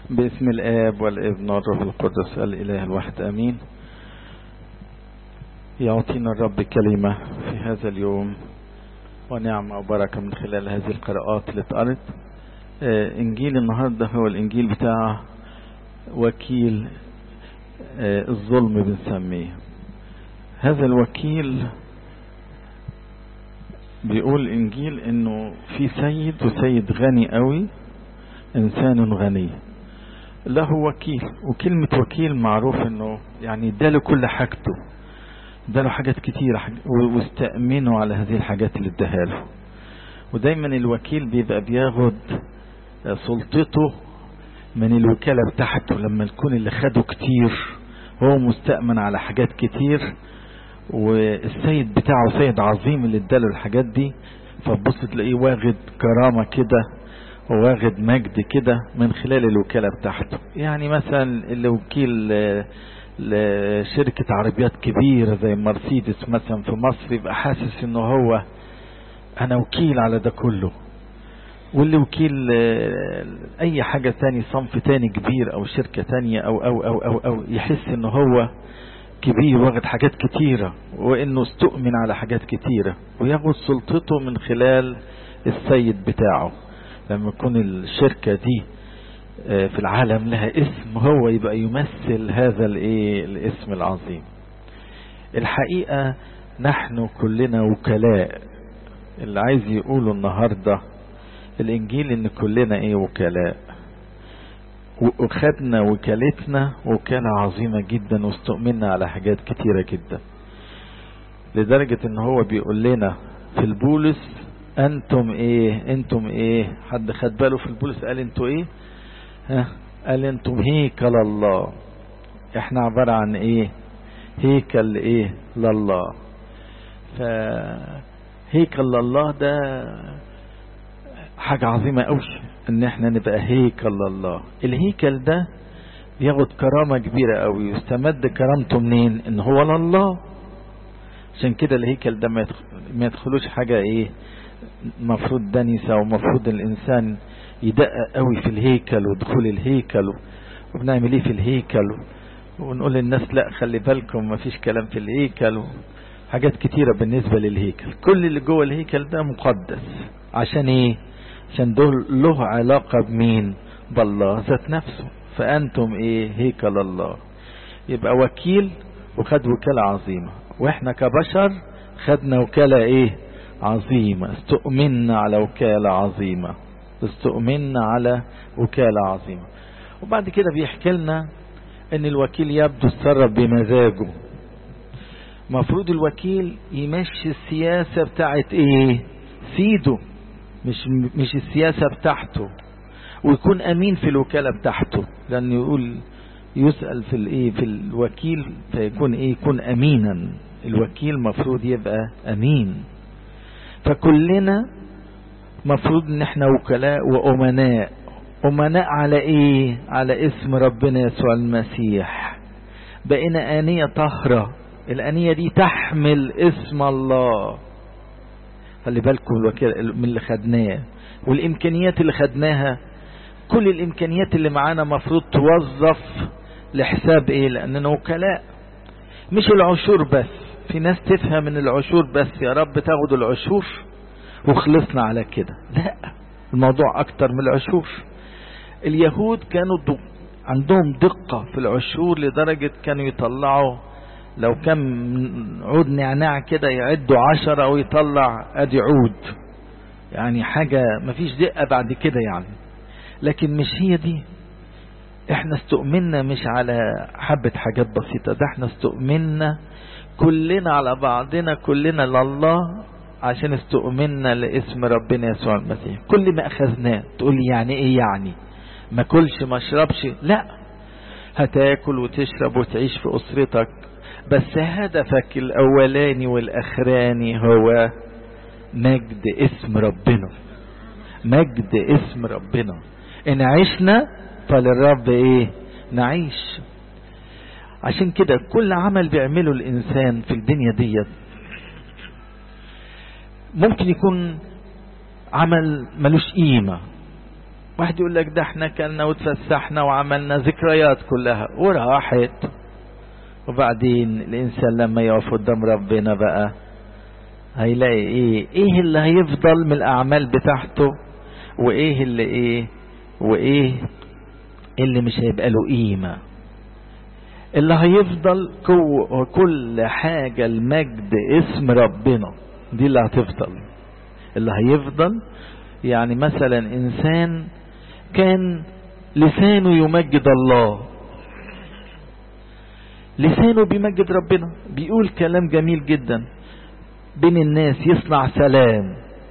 باسم الآب والابن والروح القدس الإله الواحد أمين يعطينا الرب كلمة في هذا اليوم ونعمة وبركة من خلال هذه القراءات اللي اتقرت آه إنجيل النهاردة هو الإنجيل بتاع وكيل آه الظلم بنسميه هذا الوكيل بيقول إنجيل إنه في سيد وسيد غني قوي إنسان غني له وكيل وكلمة وكيل معروف إنه يعني اداله كل حاجته اداله حاجات كتيرة واستأمنوا على هذه الحاجات اللي اداها له ودايما الوكيل بيبقى بياخد سلطته من الوكالة بتاعته لما يكون اللي خده كتير هو مستأمن على حاجات كتير والسيد بتاعه سيد عظيم اللي اداله الحاجات دي فتبص تلاقيه واخد كرامة كده وواخد مجد كده من خلال الوكالة بتاعته يعني مثلا اللي وكيل لشركة عربيات كبيرة زي مرسيدس مثلا في مصر يبقى حاسس انه هو انا وكيل على ده كله واللي وكيل اي حاجة تاني صنف تاني كبير او شركة تانية او او او او, أو يحس انه هو كبير واخد حاجات كتيرة وانه استؤمن على حاجات كتيرة وياخد سلطته من خلال السيد بتاعه لما يكون الشركة دي في العالم لها اسم هو يبقى يمثل هذا الايه الاسم العظيم الحقيقة نحن كلنا وكلاء اللي عايز يقوله النهاردة الانجيل ان كلنا ايه وكلاء وخدنا وكالتنا وكالة عظيمة جدا واستؤمنا على حاجات كتيرة جدا لدرجة ان هو بيقول لنا في البولس انتم ايه انتم ايه حد خد باله في البولس قال انتوا ايه ها قال انتم هيكل الله احنا عبارة عن ايه هيكل ايه لله فهيكل لله ده حاجة عظيمة قوي ان احنا نبقى هيكل لله الهيكل ده بياخد كرامة كبيرة قوي يستمد كرامته منين ان هو لله عشان كده الهيكل ده ما يدخلوش حاجة ايه مفروض دنسة ومفروض الانسان يدقق قوي في الهيكل ودخول الهيكل وبنعمل ايه في الهيكل ونقول للناس لا خلي بالكم ما فيش كلام في الهيكل حاجات كتيرة بالنسبة للهيكل كل اللي جوه الهيكل ده مقدس عشان ايه عشان دول له علاقة بمين بالله ذات نفسه فأنتم ايه هيكل الله يبقى وكيل وخد وكالة عظيمة واحنا كبشر خدنا وكالة ايه عظيمة استؤمنا على وكالة عظيمة استؤمنا على وكالة عظيمة وبعد كده بيحكي لنا ان الوكيل يبدو اتصرف بمزاجه مفروض الوكيل يمشي السياسة بتاعت ايه سيده مش مش السياسة بتاعته ويكون امين في الوكالة بتاعته لان يقول يسأل في الايه في الوكيل فيكون ايه يكون امينا الوكيل مفروض يبقى امين فكلنا مفروض ان احنا وكلاء وامناء امناء على ايه على اسم ربنا يسوع المسيح بقينا آنية طهرة الآنية دي تحمل اسم الله خلي بالكم الوكيل من اللي خدناه والامكانيات اللي خدناها كل الامكانيات اللي معانا مفروض توظف لحساب ايه لاننا وكلاء مش العشور بس في ناس تفهم من العشور بس يا رب تاخد العشور وخلصنا على كده لا الموضوع اكتر من العشور اليهود كانوا دق عندهم دقة في العشور لدرجة كانوا يطلعوا لو كان عود نعناع كده يعدوا عشرة او يطلع ادي عود يعني حاجة مفيش دقة بعد كده يعني لكن مش هي دي احنا استؤمنا مش على حبة حاجات بسيطة ده احنا استؤمنا كلنا على بعضنا كلنا لله عشان استؤمنا لاسم ربنا يسوع المسيح كل ما اخذناه تقول لي يعني ايه يعني ما كلش ما اشربش لا هتاكل وتشرب وتعيش في اسرتك بس هدفك الاولاني والاخراني هو مجد اسم ربنا مجد اسم ربنا ان عشنا فللرب ايه نعيش عشان كده كل عمل بيعمله الانسان في الدنيا ديت ممكن يكون عمل ملوش قيمة واحد يقول لك ده احنا كلنا وتفسحنا وعملنا ذكريات كلها وراحت وبعدين الانسان لما يقف قدام ربنا بقى هيلاقي ايه ايه اللي هيفضل من الاعمال بتاعته وايه اللي ايه وايه اللي مش هيبقى له قيمة اللي هيفضل كل حاجة المجد اسم ربنا دي اللي هتفضل اللي هيفضل يعني مثلا انسان كان لسانه يمجد الله لسانه بيمجد ربنا بيقول كلام جميل جدا بين الناس يصنع سلام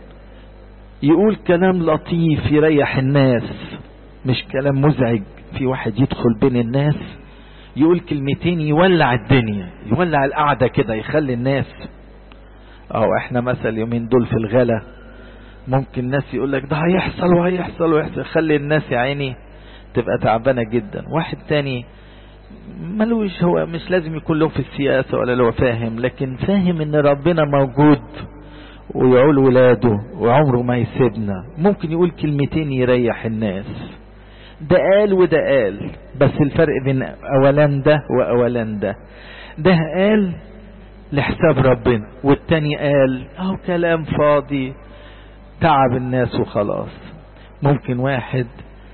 يقول كلام لطيف يريح الناس مش كلام مزعج في واحد يدخل بين الناس يقول كلمتين يولع الدنيا يولع القعدة كده يخلي الناس او احنا مثلا اليومين دول في الغلا ممكن الناس يقول لك ده هيحصل وهيحصل ويحصل يخلي الناس يا عيني تبقى تعبانة جدا واحد تاني ملوش هو مش لازم يكون له في السياسة ولا له فاهم لكن فاهم ان ربنا موجود ويعول ولاده وعمره ما يسيبنا ممكن يقول كلمتين يريح الناس ده قال وده قال بس الفرق بين اولان ده واولان ده ده قال لحساب ربنا والتاني قال اهو كلام فاضي تعب الناس وخلاص ممكن واحد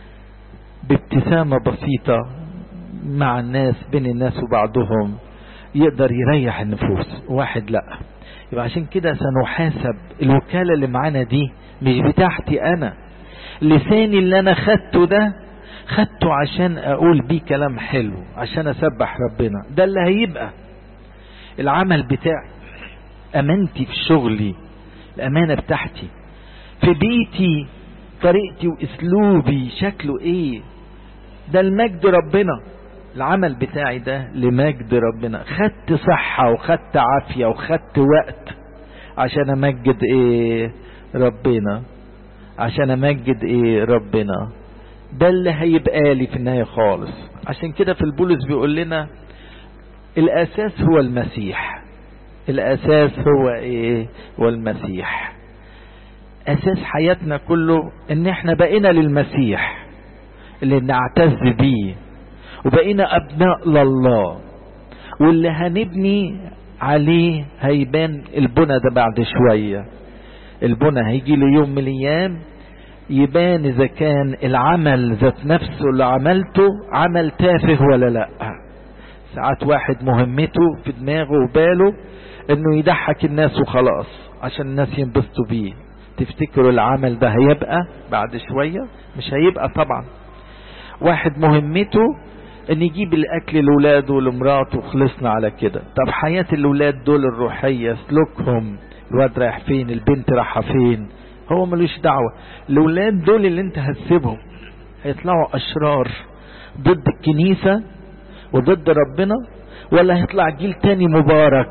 بابتسامة بسيطة مع الناس بين الناس وبعضهم يقدر يريح النفوس واحد لا يبقى عشان كده سنحاسب الوكالة اللي معانا دي مش بتاعتي انا لساني اللي انا خدته ده خدته عشان اقول بيه كلام حلو عشان اسبح ربنا ده اللي هيبقى العمل بتاعي امانتي في شغلي الامانة بتاعتي في بيتي طريقتي واسلوبي شكله ايه ده المجد ربنا العمل بتاعي ده لمجد ربنا خدت صحة وخدت عافية وخدت وقت عشان امجد ايه ربنا عشان امجد ايه ربنا ده اللي هيبقى لي في النهاية خالص عشان كده في البولس بيقول لنا الاساس هو المسيح الاساس هو ايه هو المسيح اساس حياتنا كله ان احنا بقينا للمسيح اللي نعتز بيه وبقينا ابناء لله واللي هنبني عليه هيبان البنى ده بعد شوية البنى هيجي له يوم من الايام يبان اذا كان العمل ذات نفسه اللي عملته عمل تافه ولا لا ساعات واحد مهمته في دماغه وباله انه يضحك الناس وخلاص عشان الناس ينبسطوا بيه تفتكروا العمل ده هيبقى بعد شوية مش هيبقى طبعا واحد مهمته ان يجيب الاكل لاولاده ولمراته وخلصنا على كده طب حياة الاولاد دول الروحية سلوكهم الواد رايح فين البنت رايحة فين هو ملوش دعوة الاولاد دول اللي انت هتسيبهم هيطلعوا اشرار ضد الكنيسة وضد ربنا ولا هيطلع جيل تاني مبارك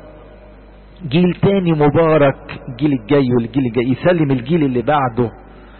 جيل تاني مبارك الجيل الجاي والجيل الجاي يسلم الجيل اللي بعده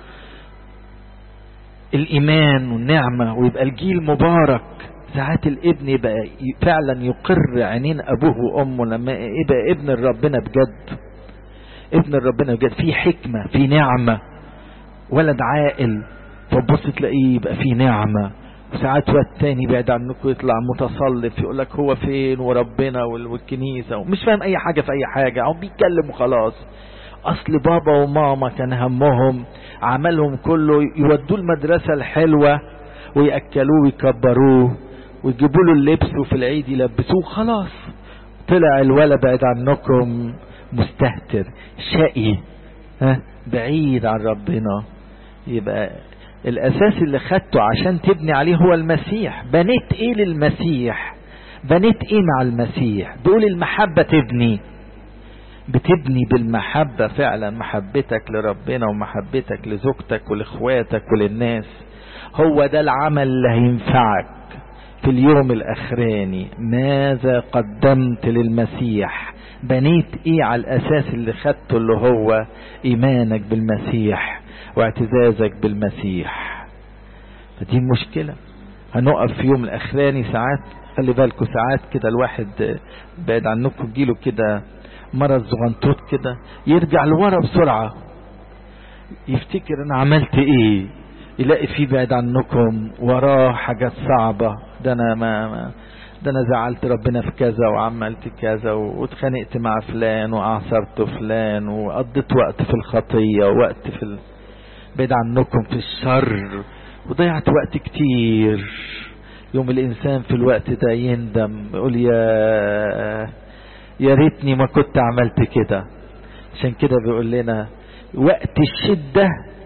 الايمان والنعمة ويبقى الجيل مبارك ساعات الابن يبقى فعلا يقر عينين ابوه وامه لما يبقى ابن ربنا بجد ابن ربنا بجد في حكمة في نعمة ولد عاقل فبص تلاقيه يبقى في نعمة وساعات وقت تاني بعد عنكم يطلع متصلف يقول لك هو فين وربنا والكنيسة ومش فاهم اي حاجة في اي حاجة او بيتكلم وخلاص اصل بابا وماما كان همهم عملهم كله يودوه المدرسة الحلوة ويأكلوه ويكبروه ويجيبوا له اللبس وفي العيد يلبسوه خلاص طلع الولد بعيد عنكم مستهتر شقي ها بعيد عن ربنا يبقى الاساس اللي خدته عشان تبني عليه هو المسيح بنيت ايه للمسيح بنيت ايه مع المسيح دول المحبة تبني بتبني بالمحبة فعلا محبتك لربنا ومحبتك لزوجتك ولاخواتك وللناس هو ده العمل اللي هينفعك في اليوم الاخراني ماذا قدمت للمسيح بنيت ايه على الاساس اللي خدته اللي هو ايمانك بالمسيح واعتزازك بالمسيح فدي المشكلة هنقف في يوم الاخراني ساعات خلي بالكم ساعات كده الواحد بعد عنكم تجيله كده مرض زغنطوط كده يرجع لورا بسرعة يفتكر انا عملت ايه يلاقي فيه بعيد عنكم وراه حاجات صعبة ده انا ما, ما ده انا زعلت ربنا في كذا وعملت كذا واتخانقت مع فلان واعصرت فلان وقضيت وقت في الخطية ووقت في ال... بعيد عنكم في الشر وضيعت وقت كتير يوم الانسان في الوقت ده يندم يقول يا يا ريتني ما كنت عملت كده عشان كده بيقول لنا وقت الشدة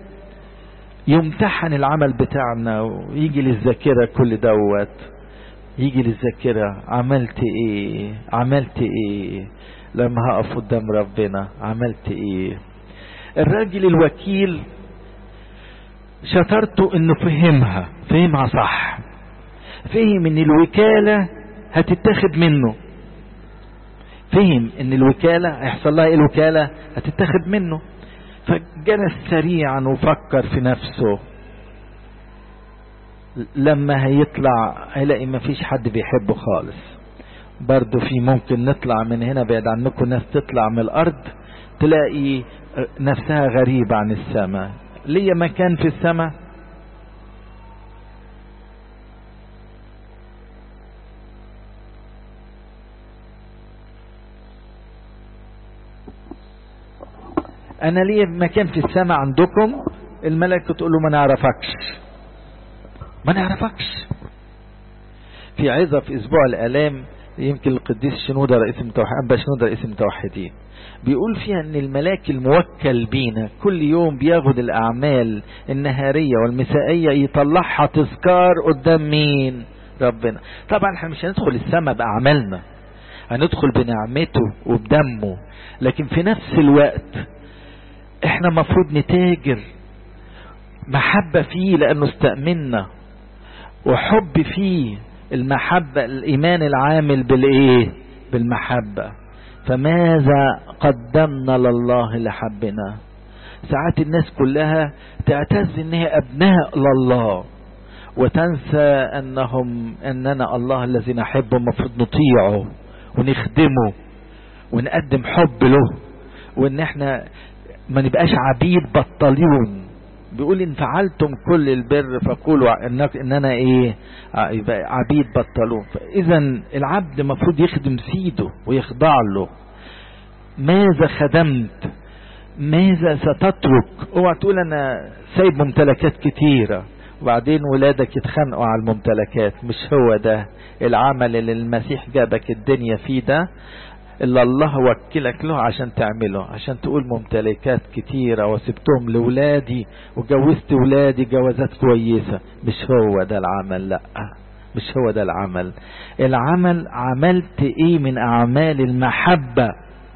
يمتحن العمل بتاعنا ويجي للذاكرة كل دوت يجي للذاكرة عملت ايه عملت ايه لما هقف قدام ربنا عملت ايه الراجل الوكيل شطرته انه فهمها فهمها صح فهم ان الوكالة هتتاخد منه فهم ان الوكالة هيحصل لها ايه الوكالة هتتاخد منه فجلس سريعا وفكر في نفسه لما هيطلع هيلاقي مفيش حد بيحبه خالص برضو في ممكن نطلع من هنا بعيد عنكم ناس تطلع من الارض تلاقي نفسها غريبة عن السماء ليا مكان في السماء انا ليا مكان في السماء عندكم الملائكة تقول له ما نعرفكش ما نعرفكش في عظة في اسبوع الالام يمكن القديس شنودة رئيس المتوحدين أنبا شنودة رئيس المتوحدين بيقول فيها ان الملاك الموكل بينا كل يوم بياخد الاعمال النهارية والمسائية يطلعها تذكار قدام مين ربنا طبعا احنا مش هندخل السماء باعمالنا هندخل بنعمته وبدمه لكن في نفس الوقت احنا مفروض نتاجر محبة فيه لانه استأمنا وحب فيه المحبة الايمان العامل بالايه بالمحبة فماذا قدمنا لله لحبنا ساعات الناس كلها تعتز ان هي ابناء لله وتنسى انهم اننا الله الذي نحبه المفروض نطيعه ونخدمه ونقدم حب له وان احنا ما نبقاش عبيد بطالون بيقول ان فعلتم كل البر فقولوا انك ان انا ايه يبقى عبيد بطلون فاذا العبد المفروض يخدم سيده ويخضع له ماذا خدمت ماذا ستترك اوعى تقول انا سايب ممتلكات كتيرة وبعدين ولادك يتخانقوا على الممتلكات مش هو ده العمل اللي المسيح جابك الدنيا فيه ده اللي الله وكلك له عشان تعمله عشان تقول ممتلكات كتيرة وسبتهم لولادي وجوزت ولادي جوازات كويسة مش هو ده العمل لا مش هو ده العمل العمل عملت ايه من اعمال المحبة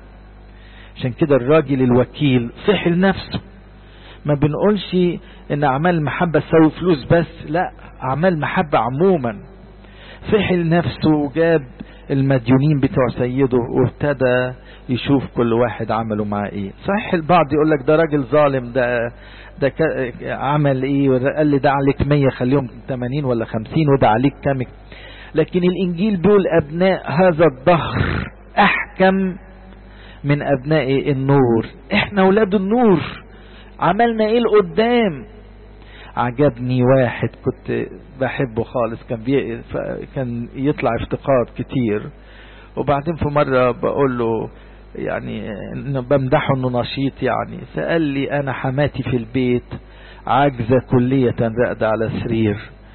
عشان كده الراجل الوكيل صح لنفسه ما بنقولش ان اعمال المحبة تساوي فلوس بس لا اعمال محبة عموما صح لنفسه وجاب المديونين بتوع سيده وابتدى يشوف كل واحد عمله معاه ايه صحيح البعض يقول لك ده راجل ظالم ده ده عمل ايه قال لي ده عليك 100 خليهم 80 ولا 50 وده عليك كام لكن الانجيل بيقول ابناء هذا الدهر احكم من ابناء النور احنا اولاد النور عملنا ايه لقدام عجبني واحد كنت بحبه خالص كان بي... كان يطلع افتقاد كتير وبعدين في مرة بقول له يعني بمدحه انه نشيط يعني سأل لي انا حماتي في البيت عاجزة كلية راقدة على سرير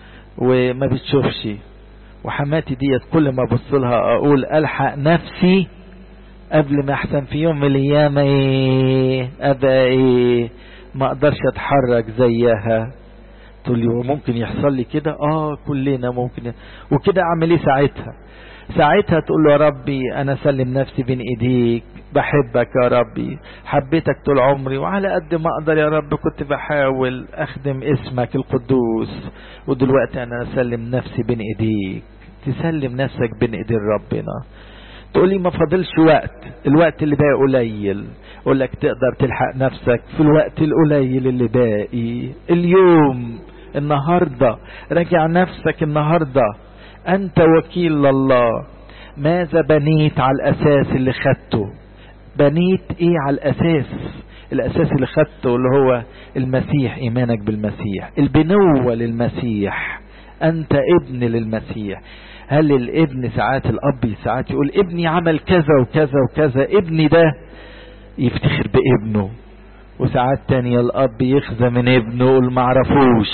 وما بتشوفش وحماتي ديت كل ما ابص لها اقول الحق نفسي قبل ما احسن في يوم من الايام ايه ابقى ايه ما اقدرش اتحرك زيها تقول لي ممكن يحصل لي كده اه كلنا ممكن وكده اعمل ايه ساعتها ساعتها تقول له يا ربي انا سلم نفسي بين ايديك بحبك يا ربي حبيتك طول عمري وعلى قد ما اقدر يا رب كنت بحاول اخدم اسمك القدوس ودلوقتي انا اسلم نفسي بين ايديك تسلم نفسك بين ايدين ربنا تقول لي ما فاضلش وقت الوقت اللي باقي قليل اقول لك تقدر تلحق نفسك في الوقت القليل اللي باقي اليوم النهاردة راجع نفسك النهاردة انت وكيل لله ماذا بنيت على الاساس اللي خدته بنيت ايه على الاساس الاساس اللي خدته اللي هو المسيح ايمانك بالمسيح البنوة للمسيح انت ابن للمسيح هل الابن ساعات الاب ساعات يقول ابني عمل كذا وكذا وكذا ابني ده يفتخر بابنه وساعات تانية الاب يخزى من ابنه يقول معرفوش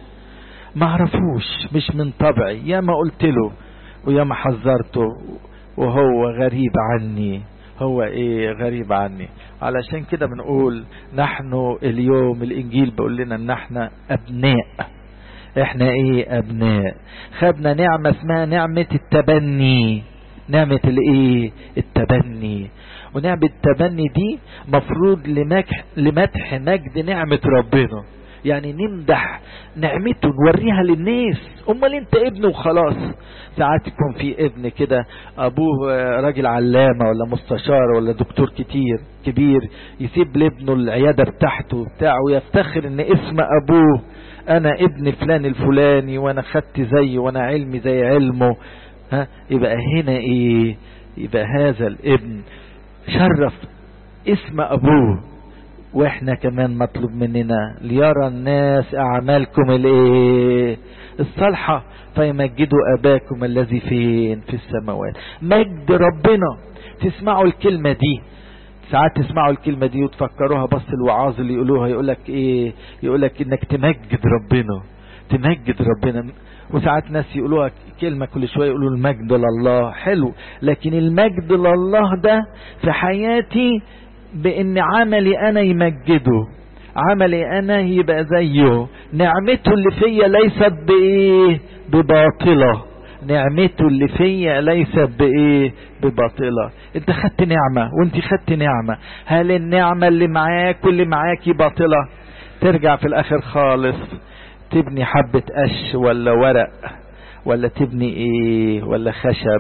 معرفوش مش من طبعي يا ما قلت له ويا ما حذرته وهو غريب عني هو ايه غريب عني علشان كده بنقول نحن اليوم الانجيل بيقول لنا ان احنا ابناء احنا ايه ابناء خدنا نعمة اسمها نعمة التبني نعمة الايه التبني ونعمة التبني دي مفروض لمدح, لمدح مجد نعمة ربنا يعني نمدح نعمته نوريها للناس امال انت ابن وخلاص ساعات يكون في ابن كده ابوه راجل علامة ولا مستشار ولا دكتور كتير كبير يسيب لابنه العيادة بتاعته بتاعه ويفتخر ان اسم ابوه انا ابن فلان الفلاني وانا خدت زيه وانا علمي زي علمه ها يبقى هنا ايه يبقى هذا الابن شرف اسم ابوه واحنا كمان مطلوب مننا ليرى الناس اعمالكم الايه الصالحة فيمجدوا اباكم الذي فين في السماوات مجد ربنا تسمعوا الكلمة دي ساعات تسمعوا الكلمة دي وتفكروها بس الوعاظ اللي يقولوها يقولك ايه يقولك انك تمجد ربنا تمجد ربنا وساعات ناس يقولوها كلمة كل شوية يقولوا المجد لله حلو لكن المجد لله ده في حياتي بان عملي انا يمجده عملي انا يبقى زيه نعمته اللي فيا ليست بايه بباطلة نعمته اللي فيا ليست بايه بباطلة انت خدت نعمة وانت خدت نعمة هل النعمة اللي معاك واللي معاكي باطلة ترجع في الاخر خالص تبني حبة قش ولا ورق ولا تبني ايه ولا خشب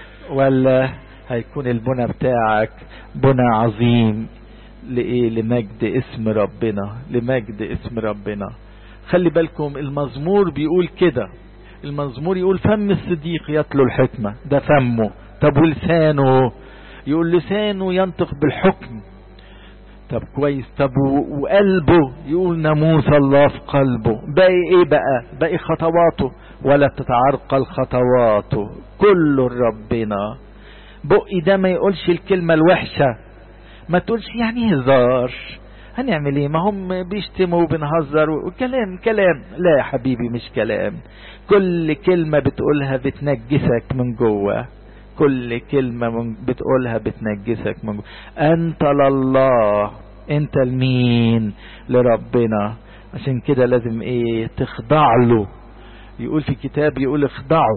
ولا هيكون البنى بتاعك بنى عظيم لإيه لمجد اسم ربنا لمجد اسم ربنا خلي بالكم المزمور بيقول كده المزمور يقول فم الصديق يتلو الحكمة ده فمه طب ولسانه يقول لسانه ينطق بالحكم طب كويس طب وقلبه يقول ناموس الله في قلبه باقي ايه بقى باقي خطواته ولا تتعرقل خطواته كله ربنا بقي ده ما يقولش الكلمة الوحشة ما تقولش يعني هزار هنعمل ايه ما هم بيشتموا وبنهزر وكلام كلام لا يا حبيبي مش كلام كل كلمة بتقولها بتنجسك من جوه كل كلمة من بتقولها بتنجسك من جوه انت لله انت لمين لربنا عشان كده لازم ايه تخضع له يقول في كتاب يقول اخضعوا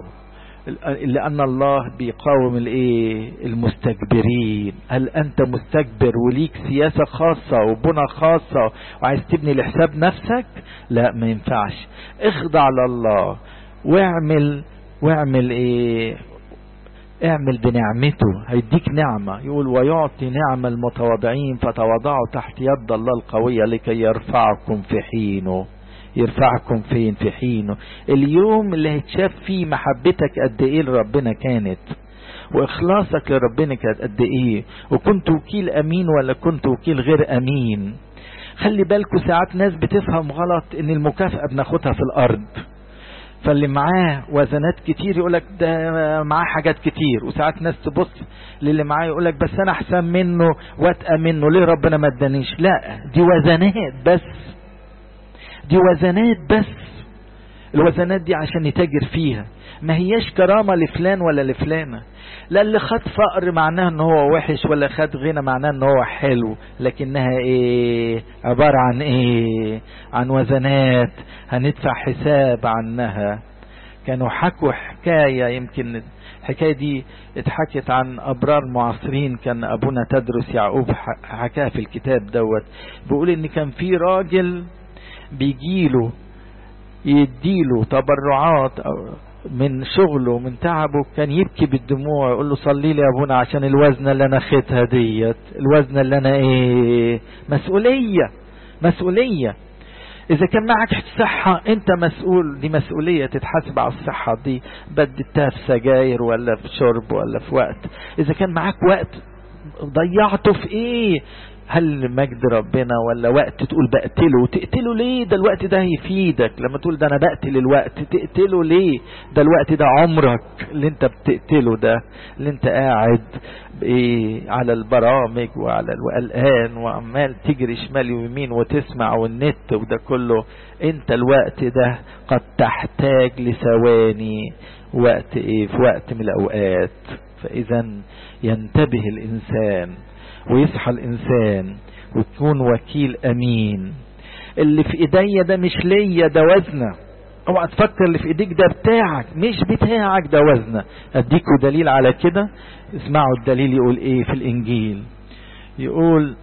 لأن الله بيقاوم الايه المستكبرين هل أنت مستكبر وليك سياسة خاصة وبنى خاصة وعايز تبني لحساب نفسك لا ما ينفعش اخضع لله واعمل واعمل ايه اعمل بنعمته هيديك نعمة يقول ويعطي نعمة المتواضعين فتواضعوا تحت يد الله القوية لكي يرفعكم في حينه يرفعكم فين في حينه اليوم اللي هتشاف فيه محبتك قد ايه لربنا كانت واخلاصك لربنا كانت قد ايه وكنت وكيل امين ولا كنت وكيل غير امين خلي بالكوا ساعات ناس بتفهم غلط ان المكافأة بناخدها في الارض فاللي معاه وزنات كتير يقولك ده معاه حاجات كتير وساعات ناس تبص للي معاه يقولك بس انا احسن منه واتقى منه ليه ربنا ما ادانيش لا دي وزنات بس دي وزنات بس الوزنات دي عشان نتاجر فيها ما هياش كرامة لفلان ولا لفلانة لا اللي خد فقر معناه ان هو وحش ولا خد غنى معناه ان هو حلو لكنها ايه عبارة عن ايه عن وزنات هندفع حساب عنها كانوا حكوا حكاية يمكن الحكاية دي اتحكت عن أبرار معاصرين كان أبونا تدرس يعقوب حكاها في الكتاب دوت بيقول إن كان في راجل بيجيله يديله تبرعات من شغله من تعبه كان يبكي بالدموع يقول له صلي لي يا ابونا عشان الوزنه اللي انا خدتها ديت الوزنه اللي انا ايه مسؤوليه مسؤوليه اذا كان معك صحة انت مسؤول دي مسؤولية تتحاسب على الصحة دي بدتها في سجاير ولا في شرب ولا في وقت اذا كان معاك وقت ضيعته في ايه هل مجد ربنا ولا وقت تقول بقتله تقتله ليه ده الوقت ده هيفيدك لما تقول ده انا بقتل الوقت تقتله ليه ده الوقت ده عمرك اللي انت بتقتله ده اللي انت قاعد ايه على البرامج وعلى القلقان وعمال تجري شمال ويمين وتسمع والنت وده كله انت الوقت ده قد تحتاج لثواني وقت ايه في وقت من الاوقات فاذا ينتبه الانسان ويصحى الانسان وتكون وكيل امين اللي في ايديا ده مش ليا ده وزنه اوعى تفكر اللي في ايديك ده بتاعك مش بتاعك ده وزنه اديكوا دليل على كده اسمعوا الدليل يقول ايه في الانجيل يقول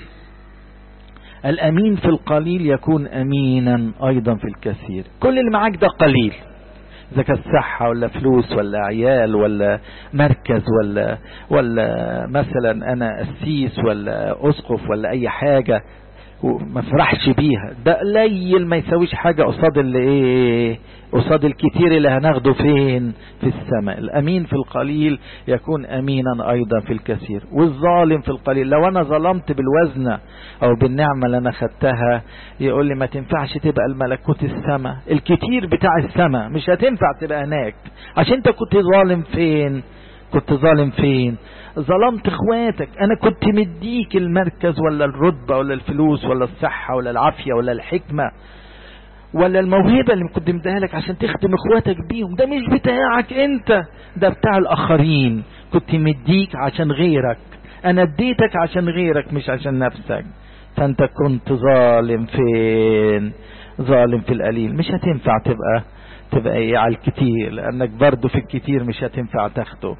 الامين في القليل يكون امينا ايضا في الكثير كل اللي معاك ده قليل اذا كانت صحه ولا فلوس ولا عيال ولا مركز ولا ولا مثلا انا قسيس ولا اسقف ولا اي حاجه وما فرحش بيها ده قليل ما يساويش حاجه قصاد اللي ايه قصاد الكتير اللي هناخده فين في السماء الامين في القليل يكون امينا ايضا في الكثير والظالم في القليل لو انا ظلمت بالوزنه او بالنعمه اللي انا خدتها يقول لي ما تنفعش تبقى الملكوت السماء الكتير بتاع السماء مش هتنفع تبقى هناك عشان انت كنت ظالم فين كنت ظالم فين ظلمت اخواتك انا كنت مديك المركز ولا الرتبه ولا الفلوس ولا الصحه ولا العافيه ولا الحكمه ولا الموهبه اللي كنت مديها لك عشان تخدم اخواتك بيهم ده مش بتاعك انت ده بتاع الاخرين كنت مديك عشان غيرك انا اديتك عشان غيرك مش عشان نفسك فانت كنت ظالم فين ظالم في القليل مش هتنفع تبقى تبقى ايه على الكتير لانك برضه في الكتير مش هتنفع تاخده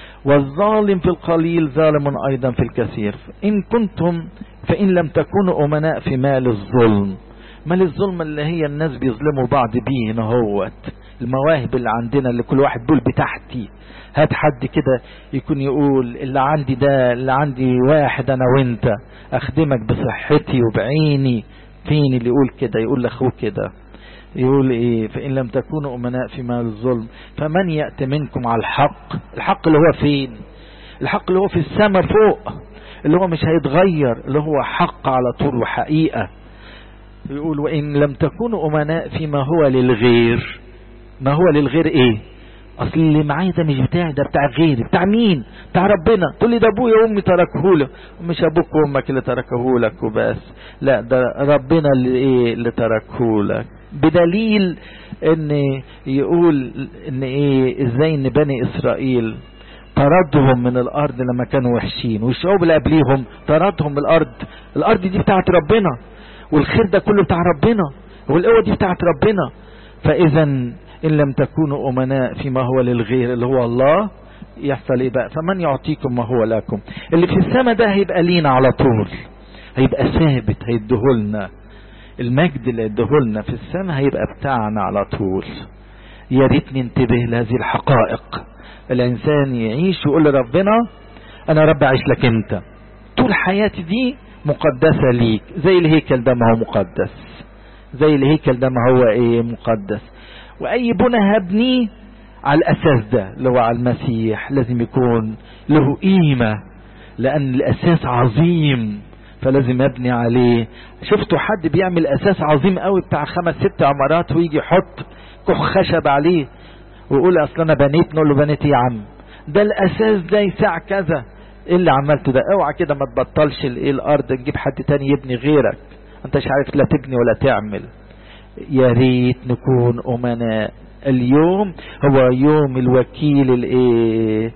والظالم في القليل ظالم ايضا في الكثير ان كنتم فان لم تكونوا امناء في مال الظلم مال الظلم اللي هي الناس بيظلموا بعض بيه هنا هوت المواهب اللي عندنا اللي كل واحد بيقول بتاعتي هات حد كده يكون يقول اللي عندي ده اللي عندي واحد انا وانت اخدمك بصحتي وبعيني فين اللي يقول كده يقول لاخوه كده يقول ايه فان لم تكونوا امناء في مال الظلم فمن ياتي منكم على الحق الحق اللي هو فين الحق اللي هو في السماء فوق اللي هو مش هيتغير اللي هو حق على طول وحقيقه يقول وان لم تكونوا امناء فيما هو للغير ما هو للغير ايه اصل اللي معايا ده مش بتاعي ده بتاع غيري بتاع مين بتاع ربنا تقول لي ده ابويا وامي تركهولك مش ابوك وامك اللي تركهولك وبس لا ده ربنا اللي ايه اللي تركهولك بدليل ان يقول ان ايه ازاي ان بني اسرائيل طردهم من الارض لما كانوا وحشين والشعوب اللي قبليهم طردهم من الارض الارض دي بتاعت ربنا والخير ده كله بتاع ربنا والقوه دي بتاعت ربنا فاذا ان لم تكونوا امناء فيما هو للغير اللي هو الله يحصل ايه بقى فمن يعطيكم ما هو لكم اللي في السماء ده هيبقى لينا على طول هيبقى ثابت هيديهولنا المجد اللي اديهولنا في السماء هيبقى بتاعنا على طول يا ريت ننتبه لهذه الحقائق الانسان يعيش ويقول لربنا انا رب اعيش لك انت طول حياتي دي مقدسة ليك زي الهيكل ده ما هو مقدس زي الهيكل ده ما هو ايه مقدس واي بنى هبنيه على الاساس ده اللي هو على المسيح لازم يكون له قيمة لان الاساس عظيم فلازم ابني عليه شفتوا حد بيعمل اساس عظيم قوي بتاع خمس ست عمارات ويجي يحط كخ خشب عليه ويقول اصل انا بنيت نقول له بنيت يا عم ده الاساس ده يساع كذا ايه اللي عملته ده اوعى كده ما تبطلش الايه الارض نجيب حد تاني يبني غيرك انت مش عارف لا تبني ولا تعمل يا ريت نكون امناء اليوم هو يوم الوكيل الايه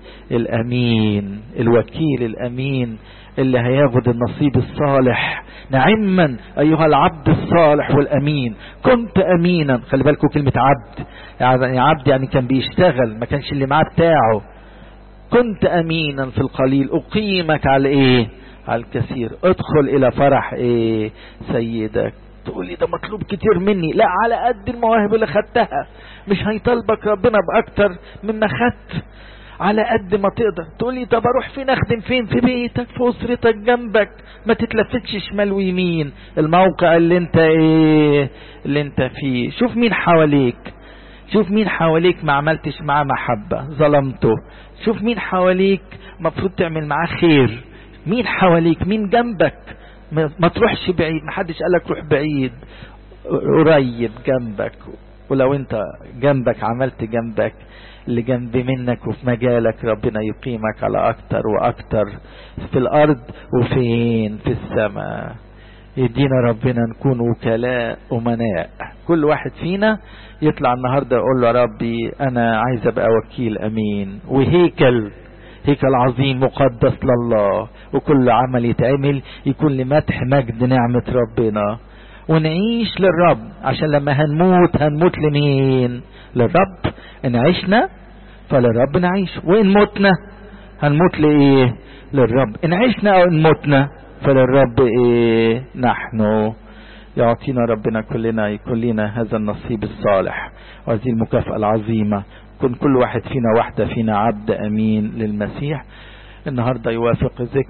الامين الوكيل الامين اللي هياخد النصيب الصالح نعما ايها العبد الصالح والامين كنت امينا خلي بالكم كلمه عبد يعني عبد يعني كان بيشتغل ما كانش اللي معاه بتاعه كنت امينا في القليل اقيمك على ايه على الكثير ادخل الى فرح ايه سيدك تقول لي ده مطلوب كتير مني لا على قد المواهب اللي خدتها مش هيطلبك ربنا باكتر مما خدت على قد ما تقدر تقول لي طب اروح فين اخدم فين في بيتك في اسرتك جنبك ما تتلفتش شمال ويمين الموقع اللي انت ايه اللي انت فيه شوف مين حواليك شوف مين حواليك ما عملتش معاه محبة ظلمته شوف مين حواليك مفروض تعمل معاه خير مين حواليك مين جنبك ما تروحش بعيد ما حدش قالك روح بعيد قريب جنبك ولو انت جنبك عملت جنبك اللي جنب منك وفي مجالك ربنا يقيمك على اكتر واكتر في الارض وفين في السماء يدينا ربنا نكون وكلاء امناء كل واحد فينا يطلع النهارده يقول له يا ربي انا عايز ابقى وكيل امين وهيكل هيكل عظيم مقدس لله وكل عمل يتعمل يكون لمدح مجد نعمة ربنا ونعيش للرب عشان لما هنموت هنموت لمين للرب ان عشنا فللرب نعيش وان متنا هنموت لايه للرب ان عشنا او ان متنا فللرب ايه نحن يعطينا ربنا كلنا يكون لنا هذا النصيب الصالح وهذه المكافأة العظيمة يكون كل واحد فينا واحدة فينا عبد أمين للمسيح النهاردة يوافق ذكر